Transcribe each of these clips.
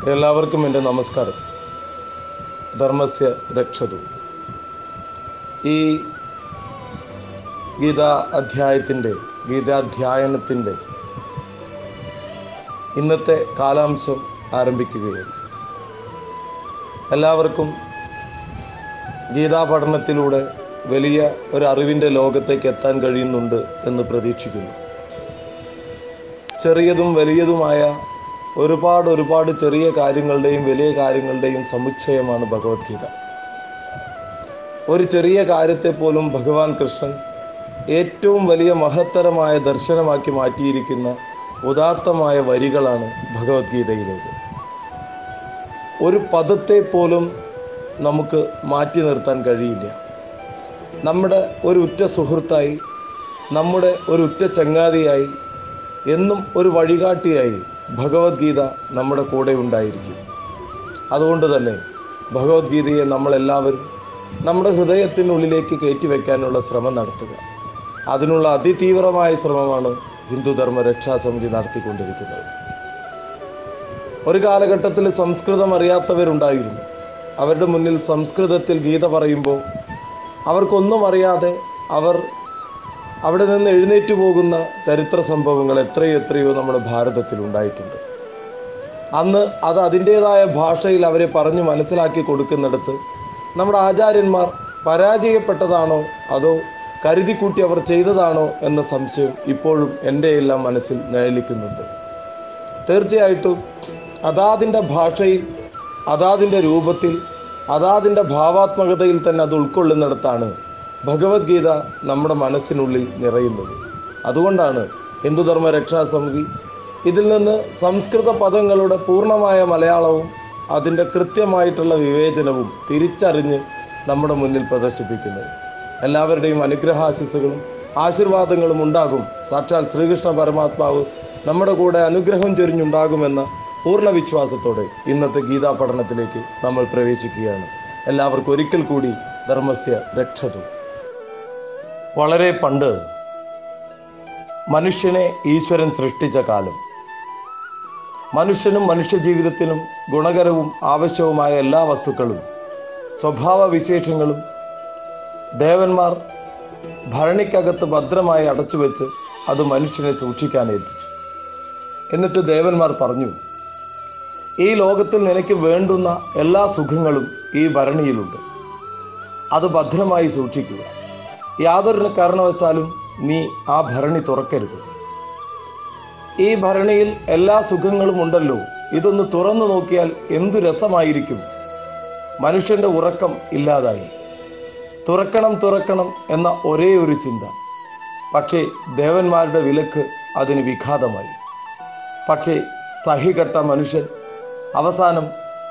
എല്ലാവർക്കും എൻ്റെ നമസ്കാരം ധർമ്മസ്യ രക്ഷതു ഈ ഗീതാ അധ്യായത്തിൻ്റെ ഗീതാധ്യായനത്തിൻ്റെ ഇന്നത്തെ കാലാംശം ആരംഭിക്കുകയാണ് എല്ലാവർക്കും ഗീതാ പഠനത്തിലൂടെ വലിയ ഒരു അറിവിൻ്റെ ലോകത്തേക്ക് എത്താൻ കഴിയുന്നുണ്ട് എന്ന് പ്രതീക്ഷിക്കുന്നു ചെറിയതും വലിയതുമായ ഒരുപാട് ഒരുപാട് ചെറിയ കാര്യങ്ങളുടെയും വലിയ കാര്യങ്ങളുടെയും സമുച്ചയമാണ് ഭഗവത്ഗീത ഒരു ചെറിയ കാര്യത്തെ പോലും ഭഗവാൻ കൃഷ്ണൻ ഏറ്റവും വലിയ മഹത്തരമായ ദർശനമാക്കി മാറ്റിയിരിക്കുന്ന ഉദാത്തമായ വരികളാണ് ഭഗവത്ഗീതയിലേക്ക് ഒരു പദത്തെ പോലും നമുക്ക് മാറ്റി നിർത്താൻ കഴിയില്ല നമ്മുടെ ഒരു ഉറ്റ സുഹൃത്തായി നമ്മുടെ ഒരു ഉറ്റ ചങ്ങാതിയായി എന്നും ഒരു വഴികാട്ടിയായി ഭഗവത്ഗീത നമ്മുടെ കൂടെ ഉണ്ടായിരിക്കും അതുകൊണ്ട് തന്നെ ഭഗവത്ഗീതയെ നമ്മളെല്ലാവരും നമ്മുടെ ഹൃദയത്തിനുള്ളിലേക്ക് കയറ്റിവെക്കാനുള്ള ശ്രമം നടത്തുക അതിനുള്ള അതിതീവ്രമായ ശ്രമമാണ് ഹിന്ദുധർമ്മ രക്ഷാസമിതി നടത്തിക്കൊണ്ടിരിക്കുന്നത് ഒരു കാലഘട്ടത്തിൽ സംസ്കൃതം അറിയാത്തവരുണ്ടായിരുന്നു അവരുടെ മുന്നിൽ സംസ്കൃതത്തിൽ ഗീത പറയുമ്പോൾ അവർക്കൊന്നും അറിയാതെ അവർ അവിടെ നിന്ന് എഴുന്നേറ്റ് പോകുന്ന ചരിത്ര സംഭവങ്ങൾ എത്രയോ എത്രയോ നമ്മുടെ ഭാരതത്തിൽ ഉണ്ടായിട്ടുണ്ട് അന്ന് അത് അതിൻ്റേതായ ഭാഷയിൽ അവരെ പറഞ്ഞു മനസ്സിലാക്കി കൊടുക്കുന്നിടത്ത് നമ്മുടെ ആചാര്യന്മാർ പരാജയപ്പെട്ടതാണോ അതോ കരുതിക്കൂട്ടി അവർ ചെയ്തതാണോ എന്ന സംശയം ഇപ്പോഴും എൻ്റെ എല്ലാം മനസ്സിൽ നിഴലിക്കുന്നുണ്ട് തീർച്ചയായിട്ടും അതാതിൻ്റെ ഭാഷയിൽ അതാതിൻ്റെ രൂപത്തിൽ അതാതിൻ്റെ ഭാവാത്മകതയിൽ തന്നെ അത് ഉൾക്കൊള്ളുന്നിടത്താണ് ഭഗവത്ഗീത നമ്മുടെ മനസ്സിനുള്ളിൽ നിറയുന്നത് അതുകൊണ്ടാണ് ഹിന്ദുധർമ്മ രക്ഷാസമിതി ഇതിൽ നിന്ന് സംസ്കൃത പദങ്ങളുടെ പൂർണ്ണമായ മലയാളവും അതിൻ്റെ കൃത്യമായിട്ടുള്ള വിവേചനവും തിരിച്ചറിഞ്ഞ് നമ്മുടെ മുന്നിൽ പ്രദർശിപ്പിക്കുന്നത് എല്ലാവരുടെയും അനുഗ്രഹാശിസുകളും ആശീർവാദങ്ങളും ഉണ്ടാകും സാക്ഷാൽ ശ്രീകൃഷ്ണ പരമാത്മാവ് നമ്മുടെ കൂടെ അനുഗ്രഹം ചൊരിഞ്ഞുണ്ടാകുമെന്ന പൂർണ്ണ വിശ്വാസത്തോടെ ഇന്നത്തെ ഗീതാ പഠനത്തിലേക്ക് നമ്മൾ പ്രവേശിക്കുകയാണ് എല്ലാവർക്കും ഒരിക്കൽ കൂടി ധർമ്മസ്യ രക്ഷതു വളരെ പണ്ട് മനുഷ്യനെ ഈശ്വരൻ സൃഷ്ടിച്ച കാലം മനുഷ്യനും മനുഷ്യജീവിതത്തിനും ഗുണകരവും ആവശ്യവുമായ എല്ലാ വസ്തുക്കളും സ്വഭാവ വിശേഷങ്ങളും ദേവന്മാർ ഭരണിക്കകത്ത് ഭദ്രമായി അടച്ചുവെച്ച് അത് മനുഷ്യനെ സൂക്ഷിക്കാൻ ഏൽപ്പിച്ചു എന്നിട്ട് ദേവന്മാർ പറഞ്ഞു ഈ ലോകത്തിൽ നിനക്ക് വേണ്ടുന്ന എല്ലാ സുഖങ്ങളും ഈ ഭരണിയിലുണ്ട് അത് ഭദ്രമായി സൂക്ഷിക്കുക യാതൊരു കാരണവശാലും നീ ആ ഭരണി തുറക്കരുത് ഈ ഭരണിയിൽ എല്ലാ സുഖങ്ങളും ഉണ്ടല്ലോ ഇതൊന്ന് തുറന്നു നോക്കിയാൽ എന്തു രസമായിരിക്കും മനുഷ്യന്റെ ഉറക്കം ഇല്ലാതായി തുറക്കണം തുറക്കണം എന്ന ഒരേ ഒരു ചിന്ത പക്ഷേ ദേവന്മാരുടെ വിലക്ക് അതിന് വിഘാതമായി പക്ഷേ സഹികെട്ട മനുഷ്യൻ അവസാനം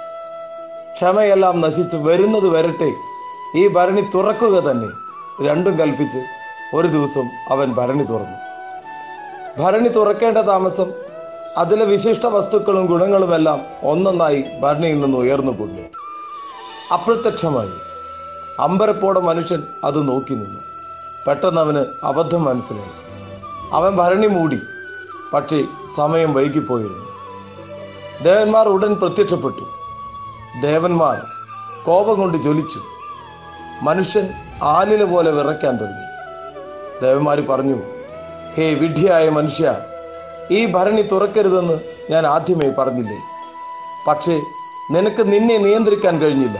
ക്ഷമയെല്ലാം നശിച്ച് വരുന്നത് വരട്ടെ ഈ ഭരണി തുറക്കുക തന്നെ രണ്ടും കൽപ്പിച്ച് ഒരു ദിവസം അവൻ ഭരണി തുറന്നു ഭരണി തുറക്കേണ്ട താമസം അതിലെ വിശിഷ്ട വസ്തുക്കളും ഗുണങ്ങളുമെല്ലാം ഒന്നൊന്നായി ഭരണിയിൽ നിന്ന് ഉയർന്നു പൊങ്ങി അപ്രത്യക്ഷമായി അമ്പരപ്പോടെ മനുഷ്യൻ അത് നോക്കി നിന്നു പെട്ടെന്ന് അവന് അബദ്ധം മനസ്സിലായി അവൻ ഭരണി മൂടി പക്ഷേ സമയം വൈകിപ്പോയിരുന്നു ദേവന്മാർ ഉടൻ പ്രത്യക്ഷപ്പെട്ടു ദേവന്മാർ കോപം കൊണ്ട് ജ്വലിച്ചു മനുഷ്യൻ ആലില പോലെ വിറയ്ക്കാൻ തുടങ്ങി ദേവന്മാർ പറഞ്ഞു ഹേ വിഡ്ഢിയായ മനുഷ്യ ഈ ഭരണി തുറക്കരുതെന്ന് ഞാൻ ആദ്യമേ പറഞ്ഞില്ലേ പക്ഷേ നിനക്ക് നിന്നെ നിയന്ത്രിക്കാൻ കഴിഞ്ഞില്ല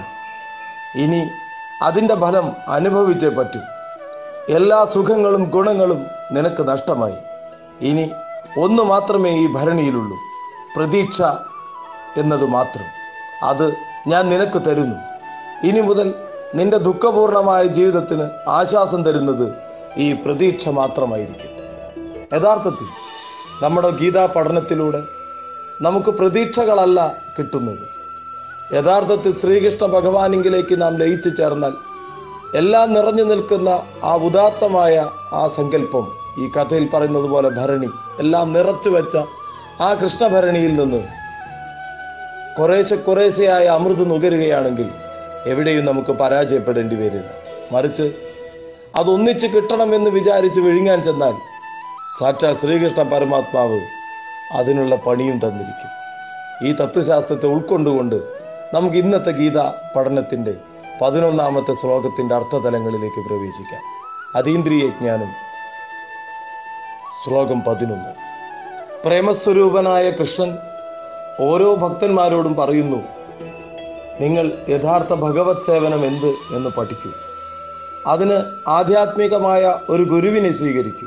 ഇനി അതിൻ്റെ ഫലം അനുഭവിച്ചേ പറ്റൂ എല്ലാ സുഖങ്ങളും ഗുണങ്ങളും നിനക്ക് നഷ്ടമായി ഇനി ഒന്ന് മാത്രമേ ഈ ഭരണിയിലുള്ളൂ പ്രതീക്ഷ എന്നത് മാത്രം അത് ഞാൻ നിനക്ക് തരുന്നു ഇനി മുതൽ നിന്റെ ദുഃഖപൂർണമായ ജീവിതത്തിന് ആശ്വാസം തരുന്നത് ഈ പ്രതീക്ഷ മാത്രമായിരിക്കും യഥാർത്ഥത്തിൽ നമ്മുടെ ഗീതാ പഠനത്തിലൂടെ നമുക്ക് പ്രതീക്ഷകളല്ല കിട്ടുന്നത് യഥാർത്ഥത്തിൽ ശ്രീകൃഷ്ണ ഭഗവാനിങ്കിലേക്ക് നാം ലയിച്ചു ചേർന്നാൽ എല്ലാം നിറഞ്ഞു നിൽക്കുന്ന ആ ഉദാത്തമായ ആ സങ്കല്പം ഈ കഥയിൽ പറയുന്നത് പോലെ ഭരണി എല്ലാം നിറച്ചു വെച്ച ആ കൃഷ്ണഭരണിയിൽ നിന്ന് കുറേശ്ശെ കുറേശ്ശെയായ അമൃത് നുകരുകയാണെങ്കിൽ എവിടെയും നമുക്ക് പരാജയപ്പെടേണ്ടി വരില്ല മറിച്ച് അതൊന്നിച്ച് കിട്ടണമെന്ന് വിചാരിച്ച് വിഴുങ്ങാൻ ചെന്നാൽ സാക്ഷാൽ ശ്രീകൃഷ്ണ പരമാത്മാവ് അതിനുള്ള പണിയും തന്നിരിക്കും ഈ തത്വശാസ്ത്രത്തെ ഉൾക്കൊണ്ടുകൊണ്ട് നമുക്ക് ഇന്നത്തെ ഗീത പഠനത്തിൻ്റെ പതിനൊന്നാമത്തെ ശ്ലോകത്തിൻ്റെ അർത്ഥതലങ്ങളിലേക്ക് പ്രവേശിക്കാം അതീന്ദ്രിയ ജ്ഞാനം ശ്ലോകം പതിനൊന്ന് പ്രേമസ്വരൂപനായ കൃഷ്ണൻ ഓരോ ഭക്തന്മാരോടും പറയുന്നു നിങ്ങൾ യഥാർത്ഥ ഭഗവത് സേവനം എന്ത് എന്ന് പഠിക്കൂ അതിന് ആധ്യാത്മികമായ ഒരു ഗുരുവിനെ സ്വീകരിക്കൂ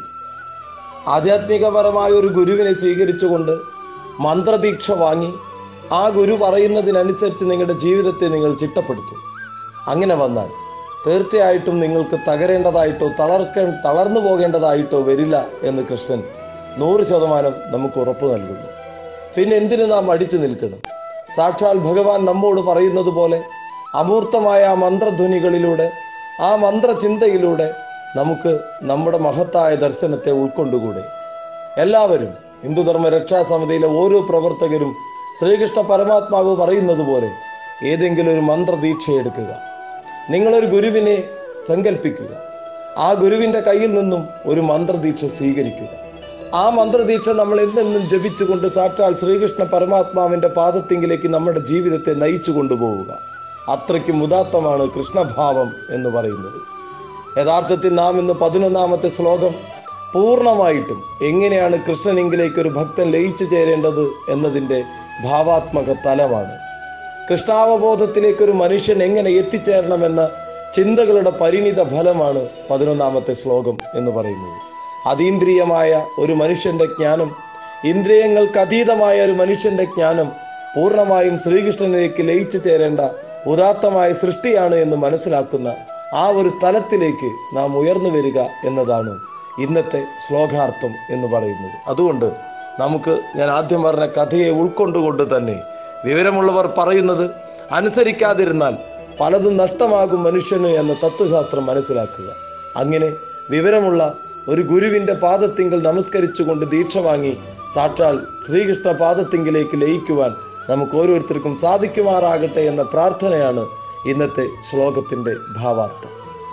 ആധ്യാത്മികപരമായ ഒരു ഗുരുവിനെ സ്വീകരിച്ചുകൊണ്ട് മന്ത്രദീക്ഷ വാങ്ങി ആ ഗുരു പറയുന്നതിനനുസരിച്ച് നിങ്ങളുടെ ജീവിതത്തെ നിങ്ങൾ ചിട്ടപ്പെടുത്തും അങ്ങനെ വന്നാൽ തീർച്ചയായിട്ടും നിങ്ങൾക്ക് തകരേണ്ടതായിട്ടോ തളർക്ക തളർന്നു പോകേണ്ടതായിട്ടോ വരില്ല എന്ന് കൃഷ്ണൻ നൂറ് ശതമാനം നമുക്ക് ഉറപ്പ് നൽകുന്നു പിന്നെ എന്തിനു നാം അടിച്ചു നിൽക്കണം സാക്ഷാൽ ഭഗവാൻ നമ്മോട് പറയുന്നത് പോലെ അമൂർത്തമായ ആ മന്ത്രധ്വനികളിലൂടെ ആ മന്ത്രചിന്തയിലൂടെ നമുക്ക് നമ്മുടെ മഹത്തായ ദർശനത്തെ ഉൾക്കൊണ്ടുകൂടെ എല്ലാവരും ഹിന്ദുധർമ്മ രക്ഷാസമിതിയിലെ ഓരോ പ്രവർത്തകരും ശ്രീകൃഷ്ണ പരമാത്മാവ് പറയുന്നത് പോലെ ഏതെങ്കിലും ഒരു മന്ത്രദീക്ഷ എടുക്കുക നിങ്ങളൊരു ഗുരുവിനെ സങ്കല്പിക്കുക ആ ഗുരുവിൻ്റെ കയ്യിൽ നിന്നും ഒരു മന്ത്രദീക്ഷ സ്വീകരിക്കുക ആ മന്ത്രദീക്ഷ നമ്മൾ എന്നെന്നും ജപിച്ചുകൊണ്ട് സാക്ഷാൽ ശ്രീകൃഷ്ണ പരമാത്മാവിൻ്റെ പാദത്തിങ്കിലേക്ക് നമ്മുടെ ജീവിതത്തെ നയിച്ചു കൊണ്ടുപോവുക അത്രയ്ക്ക് ഉദാത്തമാണ് കൃഷ്ണഭാവം എന്ന് പറയുന്നത് യഥാർത്ഥത്തിൽ നാം ഇന്ന് പതിനൊന്നാമത്തെ ശ്ലോകം പൂർണ്ണമായിട്ടും എങ്ങനെയാണ് കൃഷ്ണനെങ്കിലേക്ക് ഒരു ഭക്തൻ ലയിച്ചു ചേരേണ്ടത് എന്നതിൻ്റെ ഭാവാത്മക തലമാണ് കൃഷ്ണാവബോധത്തിലേക്ക് ഒരു മനുഷ്യൻ എങ്ങനെ എത്തിച്ചേരണമെന്ന ചിന്തകളുടെ പരിണിത ഫലമാണ് പതിനൊന്നാമത്തെ ശ്ലോകം എന്ന് പറയുന്നത് അതീന്ദ്രിയമായ ഒരു മനുഷ്യന്റെ ജ്ഞാനം ഇന്ദ്രിയങ്ങൾക്ക് അതീതമായ ഒരു മനുഷ്യന്റെ ജ്ഞാനം പൂർണ്ണമായും ശ്രീകൃഷ്ണനിലേക്ക് ലയിച്ചു ചേരേണ്ട ഉദാത്തമായ സൃഷ്ടിയാണ് എന്ന് മനസ്സിലാക്കുന്ന ആ ഒരു തലത്തിലേക്ക് നാം ഉയർന്നു വരിക എന്നതാണ് ഇന്നത്തെ ശ്ലോകാർത്ഥം എന്ന് പറയുന്നത് അതുകൊണ്ട് നമുക്ക് ഞാൻ ആദ്യം പറഞ്ഞ കഥയെ ഉൾക്കൊണ്ടുകൊണ്ട് തന്നെ വിവരമുള്ളവർ പറയുന്നത് അനുസരിക്കാതിരുന്നാൽ പലതും നഷ്ടമാകും മനുഷ്യന് എന്ന തത്വശാസ്ത്രം മനസ്സിലാക്കുക അങ്ങനെ വിവരമുള്ള ഒരു ഗുരുവിൻ്റെ പാദത്തിങ്കൽ നമസ്കരിച്ചുകൊണ്ട് ദീക്ഷ വാങ്ങി സാക്ഷാൽ ശ്രീകൃഷ്ണ പാദത്തിങ്കിലേക്ക് ലയിക്കുവാൻ നമുക്ക് ഓരോരുത്തർക്കും സാധിക്കുമാറാകട്ടെ എന്ന പ്രാർത്ഥനയാണ് ഇന്നത്തെ ശ്ലോകത്തിൻ്റെ ഭാവാർത്ഥം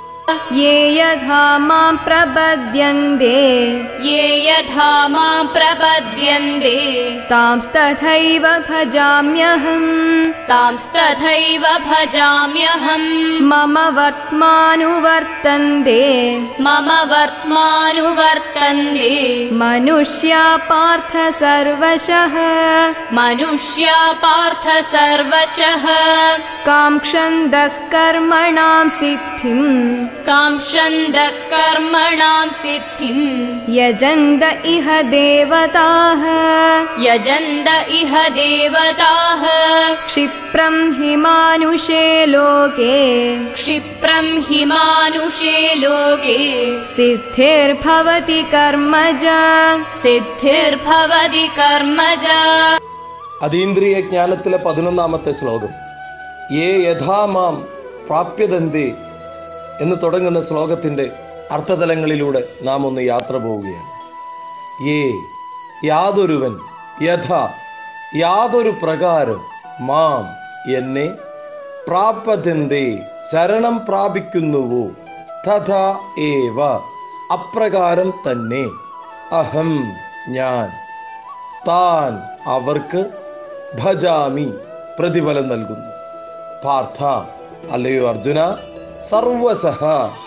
ये यथा मां प्रपद्यन्ते ये यथा मां प्रपद्यन्ते तांस्तथैव भजाम्यहम् तांस्तथैव भजाम्यहम् मम वर्त्मानुवर्तन्ते मम वर्त्मानुवर्तन्ते मनुष्या पार्थ सर्वशः मनुष्या पार्थ सर्वशः काङ्क्षन्दः कर्मणां सिद्धिम् काङ्क्षन्दः कर्मणां सिद्धिम् यजन्त इह देवताः यजन्त इह देवताः क्षिप्रं हि मानुषे लोके क्षिप्रं हि मानुषे लोके सिद्धिर्भवति कर्मजा सिद्धिर्भवति कर्मज അതീന്ദ്രിയ ജ്ഞാനത്തിലെ പതിനൊന്നാമത്തെ ശ്ലോകം ഏ യഥാമാം പ്രാപ്യതന്തി എന്ന് തുടങ്ങുന്ന ശ്ലോകത്തിൻ്റെ അർത്ഥതലങ്ങളിലൂടെ നാം ഒന്ന് യാത്ര പോവുകയാണ് ഏ യാതൊരുവൻ യഥ യാതൊരു പ്രകാരം മാം എന്നെ പ്രാപതന്തി ശരണം പ്രാപിക്കുന്നുവോ തഥാ ഏവ അപ്രകാരം തന്നെ അഹം ഞാൻ താൻ അവർക്ക് ഭജാമി പ്രതിഫലം നൽകുന്നു പാർത്ഥ അല്ലയോ അർജുന സർവസഹ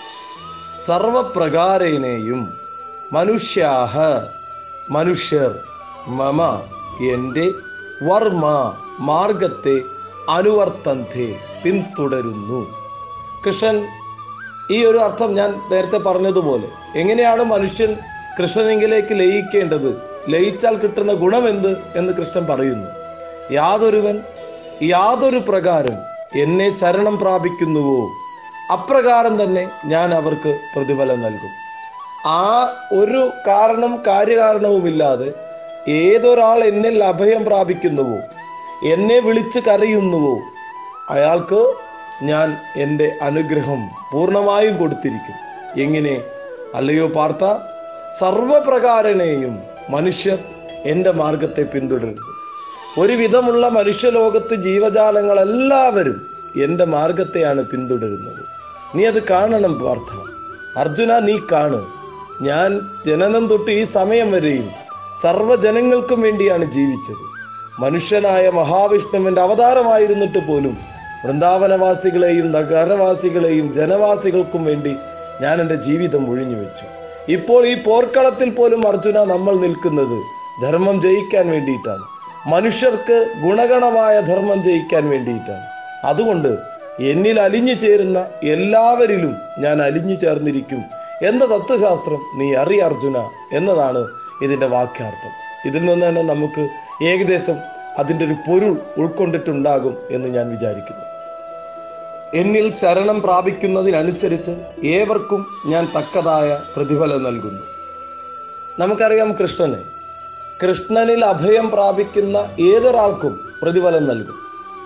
സർവപ്രകാരേണയും മനുഷ്യാഹ മനുഷ്യർ മമ എൻ്റെ വർമ്മ മാർഗത്തെ അനുവർത്തന്തെ പിന്തുടരുന്നു കൃഷ്ണൻ ഈ ഒരു അർത്ഥം ഞാൻ നേരത്തെ പറഞ്ഞതുപോലെ എങ്ങനെയാണ് മനുഷ്യൻ കൃഷ്ണനെങ്കിലേക്ക് ലയിക്കേണ്ടത് ലയിച്ചാൽ കിട്ടുന്ന ഗുണമെന്ത് എന്ന് കൃഷ്ണൻ പറയുന്നു യാതൊരുവൻ യാതൊരു പ്രകാരം എന്നെ ശരണം പ്രാപിക്കുന്നുവോ അപ്രകാരം തന്നെ ഞാൻ അവർക്ക് പ്രതിഫലം നൽകും ആ ഒരു കാരണം കാര്യകാരണവുമില്ലാതെ ഏതൊരാൾ എന്നിൽ അഭയം പ്രാപിക്കുന്നുവോ എന്നെ വിളിച്ച് കരയുന്നുവോ അയാൾക്ക് ഞാൻ എൻ്റെ അനുഗ്രഹം പൂർണ്ണമായും കൊടുത്തിരിക്കും എങ്ങനെ അല്ലയോ പാർത്ത സർവപ്രകാരനെയും മനുഷ്യർ എൻ്റെ മാർഗത്തെ പിന്തുടരുന്നു ഒരുവിധമുള്ള മനുഷ്യലോകത്ത് ജീവജാലങ്ങളെല്ലാവരും എൻ്റെ മാർഗത്തെയാണ് പിന്തുടരുന്നത് നീ അത് കാണണം പാർത്ഥ അർജുന നീ കാണ് ഞാൻ ജനനം തൊട്ട് ഈ സമയം വരെയും സർവ്വജനങ്ങൾക്കും വേണ്ടിയാണ് ജീവിച്ചത് മനുഷ്യനായ മഹാവിഷ്ണുവിൻ്റെ അവതാരമായിരുന്നിട്ട് പോലും വൃന്ദാവനവാസികളെയും നഗരവാസികളെയും ജനവാസികൾക്കും വേണ്ടി ഞാൻ എൻ്റെ ജീവിതം ഒഴിഞ്ഞു വെച്ചു ഇപ്പോൾ ഈ പോർക്കളത്തിൽ പോലും അർജുന നമ്മൾ നിൽക്കുന്നത് ധർമ്മം ജയിക്കാൻ വേണ്ടിയിട്ടാണ് മനുഷ്യർക്ക് ഗുണഗണമായ ധർമ്മം ജയിക്കാൻ വേണ്ടിയിട്ടാണ് അതുകൊണ്ട് എന്നിൽ അലിഞ്ഞു ചേരുന്ന എല്ലാവരിലും ഞാൻ അലിഞ്ഞു ചേർന്നിരിക്കും എന്ന തത്വശാസ്ത്രം നീ അറിയ അർജുന എന്നതാണ് ഇതിൻ്റെ വാക്യാർത്ഥം ഇതിൽ നിന്ന് തന്നെ നമുക്ക് ഏകദേശം അതിൻ്റെ ഒരു പൊരുൾ ഉൾക്കൊണ്ടിട്ടുണ്ടാകും എന്ന് ഞാൻ വിചാരിക്കുന്നു എന്നിൽ ശരണം പ്രാപിക്കുന്നതിനനുസരിച്ച് ഏവർക്കും ഞാൻ തക്കതായ പ്രതിഫലം നൽകുന്നു നമുക്കറിയാം കൃഷ്ണനെ കൃഷ്ണനിൽ അഭയം പ്രാപിക്കുന്ന ഏതൊരാൾക്കും പ്രതിഫലം നൽകും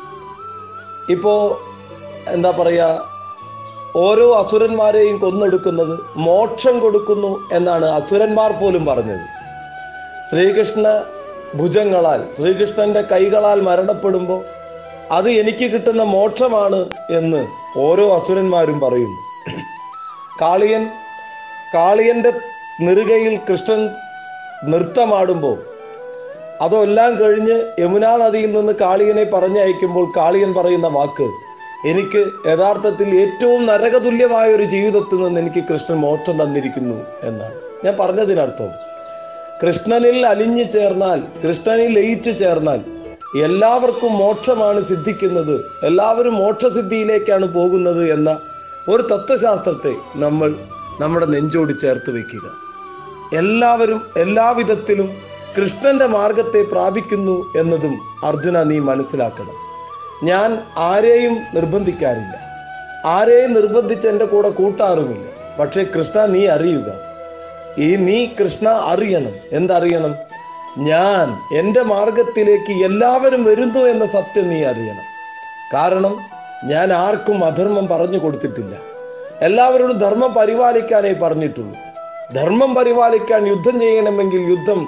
ഇപ്പോൾ എന്താ പറയുക ഓരോ അസുരന്മാരെയും കൊന്നെടുക്കുന്നത് മോക്ഷം കൊടുക്കുന്നു എന്നാണ് അസുരന്മാർ പോലും പറഞ്ഞത് ശ്രീകൃഷ്ണ ഭുജങ്ങളാൽ ശ്രീകൃഷ്ണന്റെ കൈകളാൽ മരണപ്പെടുമ്പോൾ അത് എനിക്ക് കിട്ടുന്ന മോക്ഷമാണ് എന്ന് ഓരോ അസുരന്മാരും പറയുന്നു കാളിയൻ കാളിയന്റെ നെറുകയിൽ കൃഷ്ണൻ നൃത്തമാടുമ്പോൾ അതെല്ലാം കഴിഞ്ഞ് യമുനാ നദിയിൽ നിന്ന് കാളിയനെ പറഞ്ഞയക്കുമ്പോൾ കാളിയൻ പറയുന്ന വാക്ക് എനിക്ക് യഥാർത്ഥത്തിൽ ഏറ്റവും നരകതുല്യമായ ഒരു ജീവിതത്തിൽ നിന്ന് എനിക്ക് കൃഷ്ണൻ മോക്ഷം തന്നിരിക്കുന്നു എന്നാണ് ഞാൻ പറഞ്ഞതിനർത്ഥം കൃഷ്ണനിൽ അലിഞ്ഞു ചേർന്നാൽ കൃഷ്ണനിൽ ലയിച്ചു ചേർന്നാൽ എല്ലാവർക്കും മോക്ഷമാണ് സിദ്ധിക്കുന്നത് എല്ലാവരും മോക്ഷസിദ്ധിയിലേക്കാണ് പോകുന്നത് എന്ന ഒരു തത്വശാസ്ത്രത്തെ നമ്മൾ നമ്മുടെ നെഞ്ചോട് ചേർത്ത് വെക്കുക എല്ലാവരും എല്ലാവിധത്തിലും കൃഷ്ണന്റെ മാർഗത്തെ പ്രാപിക്കുന്നു എന്നതും അർജുന നീ മനസ്സിലാക്കണം ഞാൻ ആരെയും നിർബന്ധിക്കാറില്ല ആരെയും നിർബന്ധിച്ച് എൻ്റെ കൂടെ കൂട്ടാറുമില്ല പക്ഷേ കൃഷ്ണ നീ അറിയുക ഈ നീ കൃഷ്ണ അറിയണം എന്തറിയണം ഞാൻ എൻ്റെ മാർഗത്തിലേക്ക് എല്ലാവരും വരുന്നു എന്ന സത്യം നീ അറിയണം കാരണം ഞാൻ ആർക്കും അധർമ്മം പറഞ്ഞു കൊടുത്തിട്ടില്ല എല്ലാവരോടും ധർമ്മം പരിപാലിക്കാനേ പറഞ്ഞിട്ടുള്ളൂ ധർമ്മം പരിപാലിക്കാൻ യുദ്ധം ചെയ്യണമെങ്കിൽ യുദ്ധം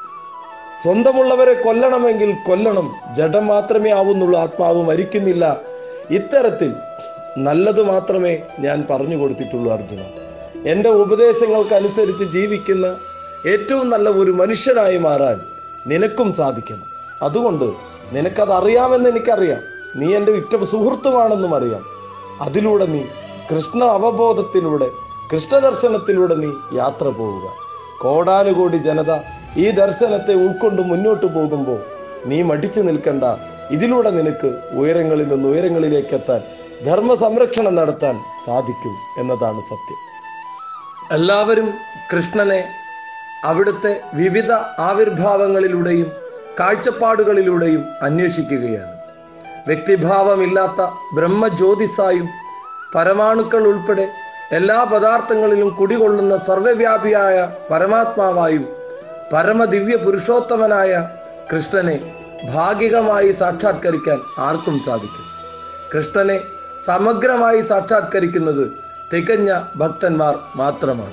സ്വന്തമുള്ളവരെ കൊല്ലണമെങ്കിൽ കൊല്ലണം ജഡം മാത്രമേ ആവുന്നുള്ളൂ ആത്മാവ് മരിക്കുന്നില്ല ഇത്തരത്തിൽ നല്ലത് മാത്രമേ ഞാൻ പറഞ്ഞു കൊടുത്തിട്ടുള്ളൂ അർജുന എൻ്റെ ഉപദേശങ്ങൾക്കനുസരിച്ച് ജീവിക്കുന്ന ഏറ്റവും നല്ല ഒരു മനുഷ്യനായി മാറാൻ നിനക്കും സാധിക്കണം അതുകൊണ്ട് നിനക്കത് അറിയാമെന്ന് എനിക്കറിയാം നീ എൻ്റെ ഉറ്റ സുഹൃത്തുമാണെന്നും അറിയാം അതിലൂടെ നീ കൃഷ്ണ അവബോധത്തിലൂടെ കൃഷ്ണദർശനത്തിലൂടെ നീ യാത്ര പോവുക കോടാനുകോടി ജനത ഈ ദർശനത്തെ ഉൾക്കൊണ്ട് മുന്നോട്ട് പോകുമ്പോൾ നീ മടിച്ചു നിൽക്കണ്ട ഇതിലൂടെ നിനക്ക് ഉയരങ്ങളിൽ നിന്ന് ഉയരങ്ങളിലേക്ക് എത്താൻ ധർമ്മ സംരക്ഷണം നടത്താൻ സാധിക്കും എന്നതാണ് സത്യം എല്ലാവരും കൃഷ്ണനെ അവിടുത്തെ വിവിധ ആവിർഭാവങ്ങളിലൂടെയും കാഴ്ചപ്പാടുകളിലൂടെയും അന്വേഷിക്കുകയാണ് വ്യക്തിഭാവമില്ലാത്ത ബ്രഹ്മജ്യോതിസായും പരമാണുക്കൾ ഉൾപ്പെടെ എല്ലാ പദാർത്ഥങ്ങളിലും കുടികൊള്ളുന്ന സർവവ്യാപിയായ പരമാത്മാവായും പരമദിവ്യ പുരുഷോത്തമനായ കൃഷ്ണനെ ഭാഗികമായി സാക്ഷാത്കരിക്കാൻ ആർക്കും സാധിക്കും കൃഷ്ണനെ സമഗ്രമായി സാക്ഷാത്കരിക്കുന്നത് തികഞ്ഞ ഭക്തന്മാർ മാത്രമാണ്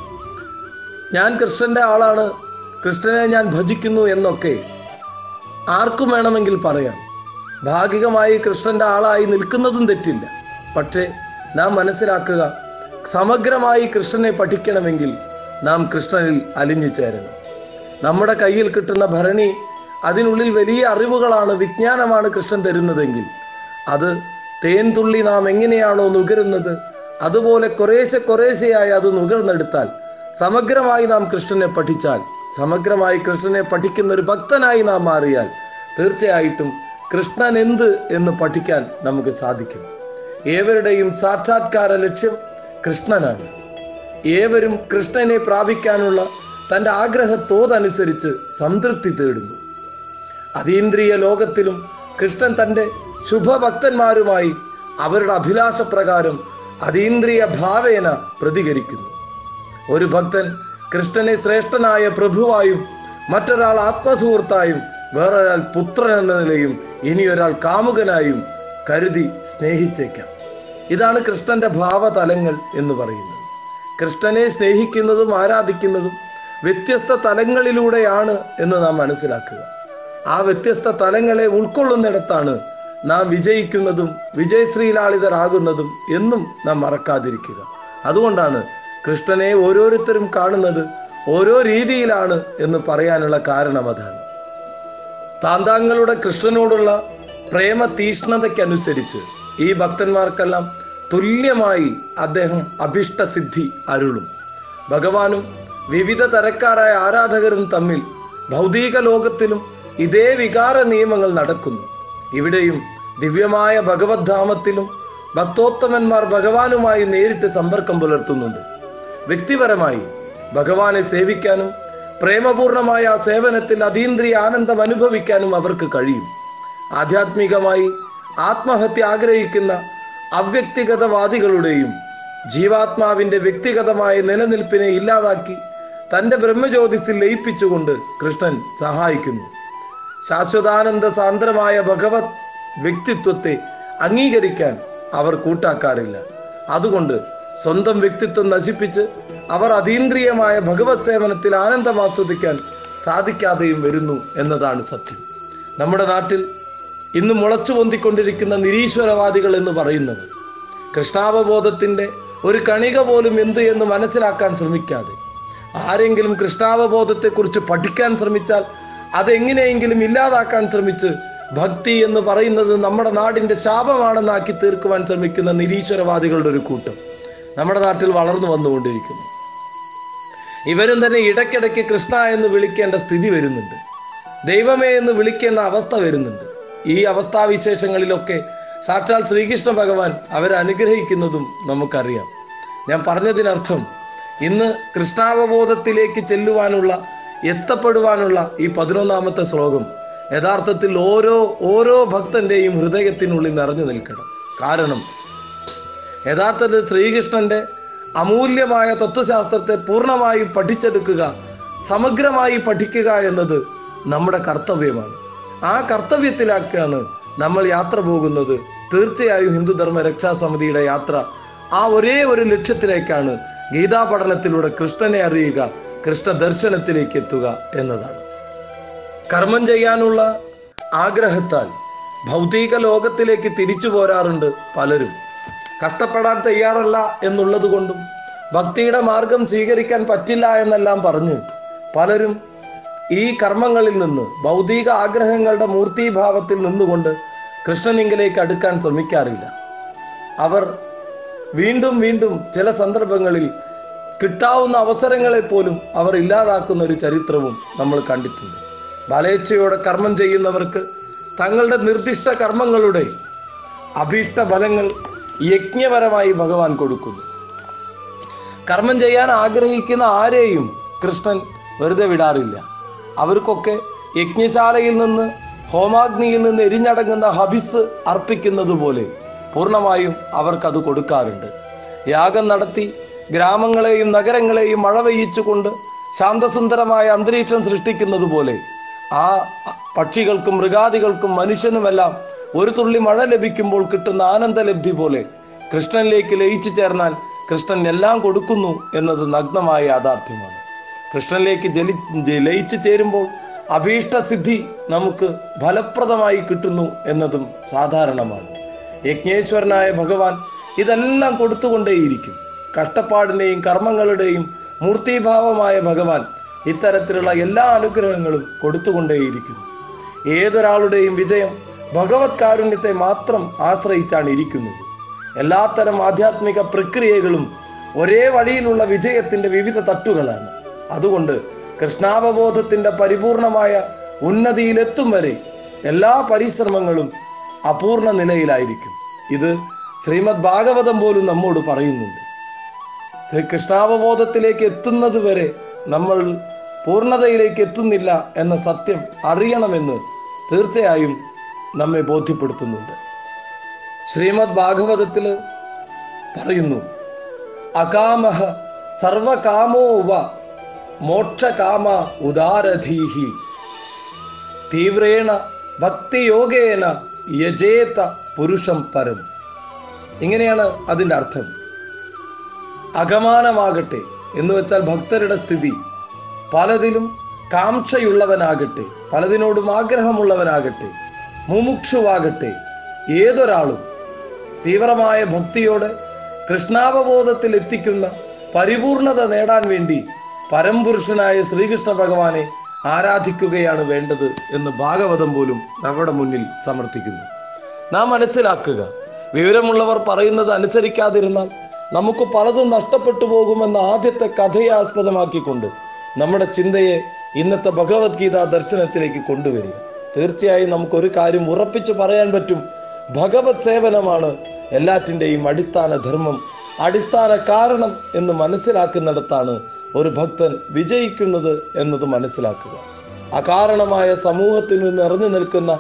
ഞാൻ കൃഷ്ണന്റെ ആളാണ് കൃഷ്ണനെ ഞാൻ ഭജിക്കുന്നു എന്നൊക്കെ ആർക്കും വേണമെങ്കിൽ പറയാം ഭാഗികമായി കൃഷ്ണന്റെ ആളായി നിൽക്കുന്നതും തെറ്റില്ല പക്ഷേ നാം മനസ്സിലാക്കുക സമഗ്രമായി കൃഷ്ണനെ പഠിക്കണമെങ്കിൽ നാം കൃഷ്ണനിൽ അലിഞ്ഞു ചേരണം നമ്മുടെ കയ്യിൽ കിട്ടുന്ന ഭരണി അതിനുള്ളിൽ വലിയ അറിവുകളാണ് വിജ്ഞാനമാണ് കൃഷ്ണൻ തരുന്നതെങ്കിൽ അത് തേൻതുള്ളി നാം എങ്ങനെയാണോ നുകരുന്നത് അതുപോലെ കുറേശ്ശെ കുറേശ്ശെയായി അത് നുകർന്നെടുത്താൽ സമഗ്രമായി നാം കൃഷ്ണനെ പഠിച്ചാൽ സമഗ്രമായി കൃഷ്ണനെ പഠിക്കുന്ന ഒരു ഭക്തനായി നാം മാറിയാൽ തീർച്ചയായിട്ടും കൃഷ്ണൻ എന്ത് എന്ന് പഠിക്കാൻ നമുക്ക് സാധിക്കും ഏവരുടെയും സാക്ഷാത്കാര ലക്ഷ്യം കൃഷ്ണനാണ് ഏവരും കൃഷ്ണനെ പ്രാപിക്കാനുള്ള തൻ്റെ ആഗ്രഹത്തോതനുസരിച്ച് സംതൃപ്തി തേടുന്നു അതീന്ദ്രിയ ലോകത്തിലും കൃഷ്ണൻ തൻ്റെ ശുഭഭക്തന്മാരുമായി അവരുടെ അഭിലാഷപ്രകാരം അതീന്ദ്രിയ ഭാവേന പ്രതികരിക്കുന്നു ഒരു ഭക്തൻ കൃഷ്ണനെ ശ്രേഷ്ഠനായ പ്രഭുവായും മറ്റൊരാൾ ആത്മസുഹൃത്തായും വേറൊരാൾ പുത്രൻ എന്ന നിലയും ഇനിയൊരാൾ കാമുകനായും കരുതി സ്നേഹിച്ചേക്കാം ഇതാണ് കൃഷ്ണന്റെ ഭാവതലങ്ങൾ എന്ന് പറയുന്നത് കൃഷ്ണനെ സ്നേഹിക്കുന്നതും ആരാധിക്കുന്നതും വ്യത്യസ്ത തലങ്ങളിലൂടെയാണ് എന്ന് നാം മനസ്സിലാക്കുക ആ വ്യത്യസ്ത തലങ്ങളെ ഉൾക്കൊള്ളുന്നിടത്താണ് നാം വിജയിക്കുന്നതും വിജയശ്രീലാളിതരാകുന്നതും എന്നും നാം മറക്കാതിരിക്കുക അതുകൊണ്ടാണ് കൃഷ്ണനെ ഓരോരുത്തരും കാണുന്നത് ഓരോ രീതിയിലാണ് എന്ന് പറയാനുള്ള കാരണം അതാണ് താന്താങ്ങളുടെ കൃഷ്ണനോടുള്ള പ്രേമ തീഷ്ണതയ്ക്കനുസരിച്ച് ഈ ഭക്തന്മാർക്കെല്ലാം തുല്യമായി അദ്ദേഹം അഭിഷ്ടസിദ്ധി അരുളും ഭഗവാനും വിവിധ തരക്കാരായ ആരാധകരും തമ്മിൽ ഭൗതിക ലോകത്തിലും ഇതേ വികാര നിയമങ്ങൾ നടക്കുന്നു ഇവിടെയും ദിവ്യമായ ഭഗവത് ധാമത്തിലും ഭക്തോത്തമന്മാർ ഭഗവാനുമായി നേരിട്ട് സമ്പർക്കം പുലർത്തുന്നുണ്ട് വ്യക്തിപരമായി ഭഗവാനെ സേവിക്കാനും പ്രേമപൂർണമായ ആ സേവനത്തിൽ അതീന്ദ്രിയ ആനന്ദം അനുഭവിക്കാനും അവർക്ക് കഴിയും ആധ്യാത്മികമായി ആത്മഹത്യ ആഗ്രഹിക്കുന്ന അവ്യക്തിഗതവാദികളുടെയും ജീവാത്മാവിന്റെ വ്യക്തിഗതമായ നിലനിൽപ്പിനെ ഇല്ലാതാക്കി തന്റെ ബ്രഹ്മജ്യോതിസിൽ ലയിപ്പിച്ചുകൊണ്ട് കൃഷ്ണൻ സഹായിക്കുന്നു ശാശ്വതാനന്ദ സാന്ദ്രമായ ഭഗവത് വ്യക്തിത്വത്തെ അംഗീകരിക്കാൻ അവർ കൂട്ടാക്കാറില്ല അതുകൊണ്ട് സ്വന്തം വ്യക്തിത്വം നശിപ്പിച്ച് അവർ അതീന്ദ്രിയമായ ഭഗവത് സേവനത്തിൽ ആനന്ദം ആസ്വദിക്കാൻ സാധിക്കാതെയും വരുന്നു എന്നതാണ് സത്യം നമ്മുടെ നാട്ടിൽ ഇന്ന് മുളച്ചു പൊന്തിക്കൊണ്ടിരിക്കുന്ന നിരീശ്വരവാദികൾ എന്ന് പറയുന്നവർ കൃഷ്ണാവബോധത്തിന്റെ ഒരു കണിക പോലും എന്ത് എന്ന് മനസ്സിലാക്കാൻ ശ്രമിക്കാതെ ആരെങ്കിലും കൃഷ്ണാവബോധത്തെക്കുറിച്ച് പഠിക്കാൻ ശ്രമിച്ചാൽ അതെങ്ങനെയെങ്കിലും ഇല്ലാതാക്കാൻ ശ്രമിച്ച് ഭക്തി എന്ന് പറയുന്നത് നമ്മുടെ നാടിന്റെ ശാപമാണെന്നാക്കി തീർക്കുവാൻ ശ്രമിക്കുന്ന നിരീശ്വരവാദികളുടെ ഒരു കൂട്ടം നമ്മുടെ നാട്ടിൽ വളർന്നു വന്നുകൊണ്ടിരിക്കുന്നു ഇവരും തന്നെ ഇടയ്ക്കിടയ്ക്ക് കൃഷ്ണ എന്ന് വിളിക്കേണ്ട സ്ഥിതി വരുന്നുണ്ട് ദൈവമേ എന്ന് വിളിക്കേണ്ട അവസ്ഥ വരുന്നുണ്ട് ഈ അവസ്ഥാവിശേഷങ്ങളിലൊക്കെ സാക്ഷാൽ ശ്രീകൃഷ്ണ ഭഗവാൻ അവരെ അനുഗ്രഹിക്കുന്നതും നമുക്കറിയാം ഞാൻ പറഞ്ഞതിനർത്ഥം ഇന്ന് കൃഷ്ണാവബോധത്തിലേക്ക് ചെല്ലുവാനുള്ള എത്തപ്പെടുവാനുള്ള ഈ പതിനൊന്നാമത്തെ ശ്ലോകം യഥാർത്ഥത്തിൽ ഓരോ ഓരോ ഭക്തന്റെയും ഹൃദയത്തിനുള്ളിൽ നിറഞ്ഞു നിൽക്കണം കാരണം യഥാർത്ഥത്തിൽ ശ്രീകൃഷ്ണന്റെ അമൂല്യമായ തത്വശാസ്ത്രത്തെ പൂർണ്ണമായി പഠിച്ചെടുക്കുക സമഗ്രമായി പഠിക്കുക എന്നത് നമ്മുടെ കർത്തവ്യമാണ് ആ കർത്തവ്യത്തിലാക്കാണ് നമ്മൾ യാത്ര പോകുന്നത് തീർച്ചയായും ഹിന്ദുധർമ്മ രക്ഷാസമിതിയുടെ യാത്ര ആ ഒരേ ഒരു ലക്ഷ്യത്തിലേക്കാണ് ഗീതാ പഠനത്തിലൂടെ കൃഷ്ണനെ അറിയുക കൃഷ്ണ ദർശനത്തിലേക്ക് എത്തുക എന്നതാണ് കർമ്മം ചെയ്യാനുള്ള ആഗ്രഹത്താൽ ഭൗതിക ലോകത്തിലേക്ക് തിരിച്ചു പോരാറുണ്ട് പലരും കഷ്ടപ്പെടാൻ തയ്യാറല്ല എന്നുള്ളത് കൊണ്ടും ഭക്തിയുടെ മാർഗം സ്വീകരിക്കാൻ പറ്റില്ല എന്നെല്ലാം പറഞ്ഞ് പലരും ഈ കർമ്മങ്ങളിൽ നിന്ന് ഭൗതിക ആഗ്രഹങ്ങളുടെ മൂർത്തീഭാവത്തിൽ നിന്നുകൊണ്ട് കൃഷ്ണനിങ്കിലേക്ക് അടുക്കാൻ ശ്രമിക്കാറില്ല അവർ വീണ്ടും വീണ്ടും ചില സന്ദർഭങ്ങളിൽ കിട്ടാവുന്ന അവസരങ്ങളെ പോലും അവർ ഇല്ലാതാക്കുന്ന ഒരു ചരിത്രവും നമ്മൾ കണ്ടിട്ടുണ്ട് ബലേച്ഛയോടെ കർമ്മം ചെയ്യുന്നവർക്ക് തങ്ങളുടെ നിർദ്ദിഷ്ട കർമ്മങ്ങളുടെ അഭീഷ്ട ഫലങ്ങൾ യജ്ഞപരമായി ഭഗവാൻ കൊടുക്കുന്നു കർമ്മം ചെയ്യാൻ ആഗ്രഹിക്കുന്ന ആരെയും കൃഷ്ണൻ വെറുതെ വിടാറില്ല അവർക്കൊക്കെ യജ്ഞശാലയിൽ നിന്ന് ഹോമാഗ്നിയിൽ നിന്ന് എരിഞ്ഞടങ്ങുന്ന ഹബിസ് അർപ്പിക്കുന്നത് പോലെ പൂർണ്ണമായും അവർക്കത് കൊടുക്കാറുണ്ട് യാഗം നടത്തി ഗ്രാമങ്ങളെയും നഗരങ്ങളെയും മഴ പെയ്യിച്ചുകൊണ്ട് ശാന്തസുന്ദരമായ അന്തരീക്ഷം സൃഷ്ടിക്കുന്നത് പോലെ ആ പക്ഷികൾക്കും മൃഗാദികൾക്കും മനുഷ്യനുമെല്ലാം ഒരു തുള്ളി മഴ ലഭിക്കുമ്പോൾ കിട്ടുന്ന ആനന്ദലബ്ധി പോലെ കൃഷ്ണനിലേക്ക് ലയിച്ചു ചേർന്നാൽ കൃഷ്ണൻ എല്ലാം കൊടുക്കുന്നു എന്നത് നഗ്നമായ യാഥാർത്ഥ്യമാണ് കൃഷ്ണനിലേക്ക് ജലി ജ- ലയിച്ചു ചേരുമ്പോൾ അഭീഷ്ട സിദ്ധി നമുക്ക് ഫലപ്രദമായി കിട്ടുന്നു എന്നതും സാധാരണമാണ് യജ്ഞേശ്വരനായ ഭഗവാൻ ഇതെല്ലാം കൊടുത്തുകൊണ്ടേയിരിക്കും കഷ്ടപ്പാടിൻ്റെയും കർമ്മങ്ങളുടെയും മൂർത്തീഭാവമായ ഭഗവാൻ ഇത്തരത്തിലുള്ള എല്ലാ അനുഗ്രഹങ്ങളും കൊടുത്തുകൊണ്ടേയിരിക്കുന്നു ഏതൊരാളുടെയും വിജയം ഭഗവത് കാരുണ്യത്തെ മാത്രം ആശ്രയിച്ചാണ് ഇരിക്കുന്നത് എല്ലാത്തരം ആധ്യാത്മിക പ്രക്രിയകളും ഒരേ വഴിയിലുള്ള വിജയത്തിന്റെ വിവിധ തട്ടുകളാണ് അതുകൊണ്ട് കൃഷ്ണാവബോധത്തിന്റെ പരിപൂർണമായ ഉന്നതിയിലെത്തും വരെ എല്ലാ പരിശ്രമങ്ങളും അപൂർണ നിലയിലായിരിക്കും ഇത് ശ്രീമദ് ഭാഗവതം പോലും നമ്മോട് പറയുന്നുണ്ട് ശ്രീ കൃഷ്ണാവബോധത്തിലേക്ക് എത്തുന്നത് വരെ നമ്മൾ പൂർണ്ണതയിലേക്ക് എത്തുന്നില്ല എന്ന സത്യം അറിയണമെന്ന് തീർച്ചയായും നമ്മെ ബോധ്യപ്പെടുത്തുന്നുണ്ട് ശ്രീമദ് ഭാഗവതത്തിൽ പറയുന്നു അകാമഹ സർവകാമോ വ മോക്ഷകാമ ഉദാരധീഹി തീവ്രേണ ഭക്തിയോഗേന യജേത പുരുഷം പരം ഇങ്ങനെയാണ് അതിൻ്റെ അർത്ഥം അകമാനമാകട്ടെ എന്ന് വെച്ചാൽ ഭക്തരുടെ സ്ഥിതി പലതിലും കാംക്ഷയുള്ളവനാകട്ടെ പലതിനോടും ആഗ്രഹമുള്ളവനാകട്ടെ മുമുക്ഷുവാകട്ടെ ഏതൊരാളും തീവ്രമായ ഭക്തിയോടെ കൃഷ്ണാവബോധത്തിൽ എത്തിക്കുന്ന പരിപൂർണത നേടാൻ വേണ്ടി പരംപുരുഷനായ ശ്രീകൃഷ്ണ ഭഗവാനെ ആരാധിക്കുകയാണ് വേണ്ടത് എന്ന് ഭാഗവതം പോലും നമ്മുടെ മുന്നിൽ സമർത്ഥിക്കുന്നു നാം മനസ്സിലാക്കുക വിവരമുള്ളവർ പറയുന്നത് അനുസരിക്കാതിരുന്നാൽ നമുക്ക് പലതും നഷ്ടപ്പെട്ടു പോകുമെന്ന ആദ്യത്തെ കഥയെ ആസ്പദമാക്കിക്കൊണ്ട് നമ്മുടെ ചിന്തയെ ഇന്നത്തെ ഭഗവത്ഗീത ദർശനത്തിലേക്ക് കൊണ്ടുവരിക തീർച്ചയായും നമുക്കൊരു കാര്യം ഉറപ്പിച്ചു പറയാൻ പറ്റും ഭഗവത് സേവനമാണ് എല്ലാറ്റിൻ്റെയും അടിസ്ഥാന ധർമ്മം അടിസ്ഥാന കാരണം എന്ന് മനസ്സിലാക്കുന്നിടത്താണ് ഒരു ഭക്തൻ വിജയിക്കുന്നത് എന്നത് മനസ്സിലാക്കുക അകാരണമായ സമൂഹത്തിൽ നിന്ന് ഇറങ്ങി നിൽക്കുന്ന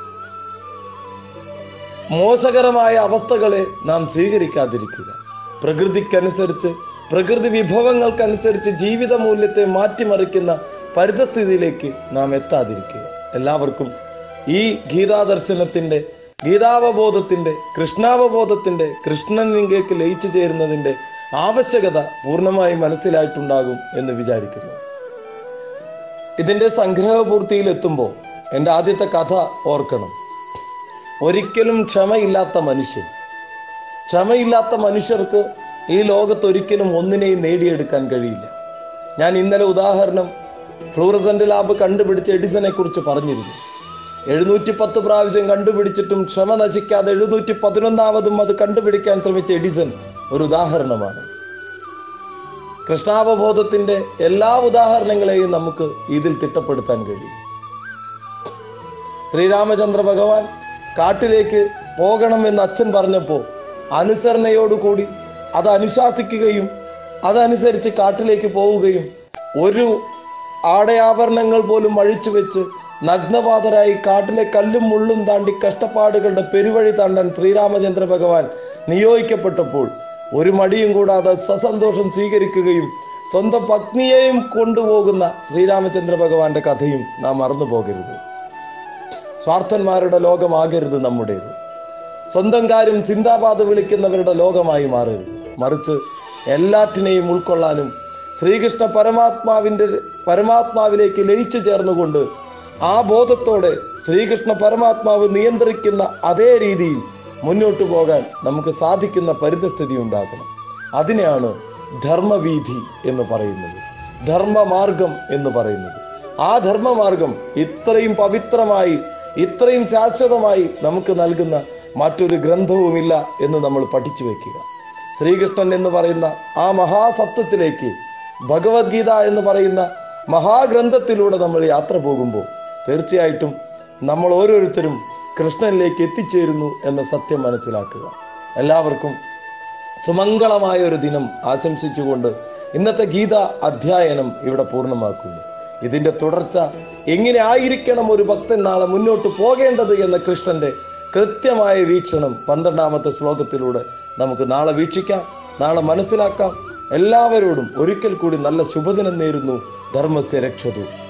മോശകരമായ അവസ്ഥകളെ നാം സ്വീകരിക്കാതിരിക്കുക പ്രകൃതിക്കനുസരിച്ച് പ്രകൃതി വിഭവങ്ങൾക്കനുസരിച്ച് ജീവിത മൂല്യത്തെ മാറ്റിമറിക്കുന്ന പരിതസ്ഥിതിയിലേക്ക് നാം എത്താതിരിക്കുക എല്ലാവർക്കും ഈ ഗീതാദർശനത്തിൻ്റെ ഗീതാവബോധത്തിൻ്റെ കൃഷ്ണാവബോധത്തിൻ്റെ കൃഷ്ണനിലേക്ക് ലയിച്ചു ചേരുന്നതിൻ്റെ ആവശ്യകത പൂർണ്ണമായി മനസ്സിലായിട്ടുണ്ടാകും എന്ന് വിചാരിക്കുന്നു ഇതിൻ്റെ സംഗ്രഹപൂർത്തിയിൽ എത്തുമ്പോൾ എൻ്റെ ആദ്യത്തെ കഥ ഓർക്കണം ഒരിക്കലും ക്ഷമയില്ലാത്ത മനുഷ്യൻ ക്ഷമയില്ലാത്ത മനുഷ്യർക്ക് ഈ ലോകത്ത് ഒരിക്കലും ഒന്നിനെയും നേടിയെടുക്കാൻ കഴിയില്ല ഞാൻ ഇന്നലെ ഉദാഹരണം ഫ്ലൂറസെന്റ് ലാബ് കണ്ടുപിടിച്ച എഡിസനെ കുറിച്ച് പറഞ്ഞിരുന്നു എഴുന്നൂറ്റി പത്ത് പ്രാവശ്യം കണ്ടുപിടിച്ചിട്ടും ക്ഷമ നശിക്കാതെ എഴുന്നൂറ്റി പതിനൊന്നാമതും അത് കണ്ടുപിടിക്കാൻ ശ്രമിച്ച എഡിസൺ ഒരു ഉദാഹരണമാണ് കൃഷ്ണാവബോധത്തിന്റെ എല്ലാ ഉദാഹരണങ്ങളെയും നമുക്ക് ഇതിൽ തിട്ടപ്പെടുത്താൻ കഴിയും ശ്രീരാമചന്ദ്ര ഭഗവാൻ കാട്ടിലേക്ക് പോകണമെന്ന് അച്ഛൻ പറഞ്ഞപ്പോൾ അനുസരണയോടുകൂടി അത് അനുശാസിക്കുകയും അതനുസരിച്ച് കാട്ടിലേക്ക് പോവുകയും ഒരു ആടയാഭരണങ്ങൾ പോലും അഴിച്ചു വെച്ച് നഗ്നപാതരായി കാട്ടിലെ കല്ലും മുള്ളും താണ്ടി കഷ്ടപ്പാടുകളുടെ പെരുവഴി താണ്ടാൻ ശ്രീരാമചന്ദ്ര ഭഗവാൻ നിയോഗിക്കപ്പെട്ടപ്പോൾ ഒരു മടിയും കൂടാതെ സസന്തോഷം സ്വീകരിക്കുകയും സ്വന്തം പത്നിയെയും കൊണ്ടുപോകുന്ന ശ്രീരാമചന്ദ്ര ഭഗവാന്റെ കഥയും നാം മറന്നു പോകരുത് സ്വാർത്ഥന്മാരുടെ ലോകമാകരുത് നമ്മുടേത് സ്വന്തം കാര്യം ചിന്താപാത വിളിക്കുന്നവരുടെ ലോകമായി മാറരുത് മറിച്ച് എല്ലാറ്റിനെയും ഉൾക്കൊള്ളാനും ശ്രീകൃഷ്ണ പരമാത്മാവിൻ്റെ പരമാത്മാവിലേക്ക് ലയിച്ചു ചേർന്നുകൊണ്ട് ആ ബോധത്തോടെ ശ്രീകൃഷ്ണ പരമാത്മാവ് നിയന്ത്രിക്കുന്ന അതേ രീതിയിൽ മുന്നോട്ട് പോകാൻ നമുക്ക് സാധിക്കുന്ന പരിതസ്ഥിതി ഉണ്ടാക്കണം അതിനെയാണ് ധർമ്മവീഥി എന്ന് പറയുന്നത് ധർമ്മമാർഗം എന്ന് പറയുന്നത് ആ ധർമ്മമാർഗം ഇത്രയും പവിത്രമായി ഇത്രയും ശാശ്വതമായി നമുക്ക് നൽകുന്ന മറ്റൊരു ഗ്രന്ഥവുമില്ല എന്ന് നമ്മൾ പഠിച്ചു വെക്കുക ശ്രീകൃഷ്ണൻ എന്ന് പറയുന്ന ആ മഹാസത്വത്തിലേക്ക് ഭഗവത്ഗീത എന്ന് പറയുന്ന മഹാഗ്രന്ഥത്തിലൂടെ നമ്മൾ യാത്ര പോകുമ്പോൾ തീർച്ചയായിട്ടും നമ്മൾ ഓരോരുത്തരും കൃഷ്ണനിലേക്ക് എത്തിച്ചേരുന്നു എന്ന സത്യം മനസ്സിലാക്കുക എല്ലാവർക്കും സുമംഗളമായ ഒരു ദിനം ആശംസിച്ചുകൊണ്ട് ഇന്നത്തെ ഗീത അധ്യയനം ഇവിടെ പൂർണ്ണമാക്കുന്നു ഇതിന്റെ തുടർച്ച എങ്ങനെ ആയിരിക്കണം ഒരു ഭക്തൻ നാളെ മുന്നോട്ട് പോകേണ്ടത് എന്ന കൃഷ്ണന്റെ കൃത്യമായ വീക്ഷണം പന്ത്രണ്ടാമത്തെ ശ്ലോകത്തിലൂടെ നമുക്ക് നാളെ വീക്ഷിക്കാം നാളെ മനസ്സിലാക്കാം എല്ലാവരോടും ഒരിക്കൽ കൂടി നല്ല ശുഭദിനം നേരുന്നു ധർമ്മസ്യ രക്ഷതു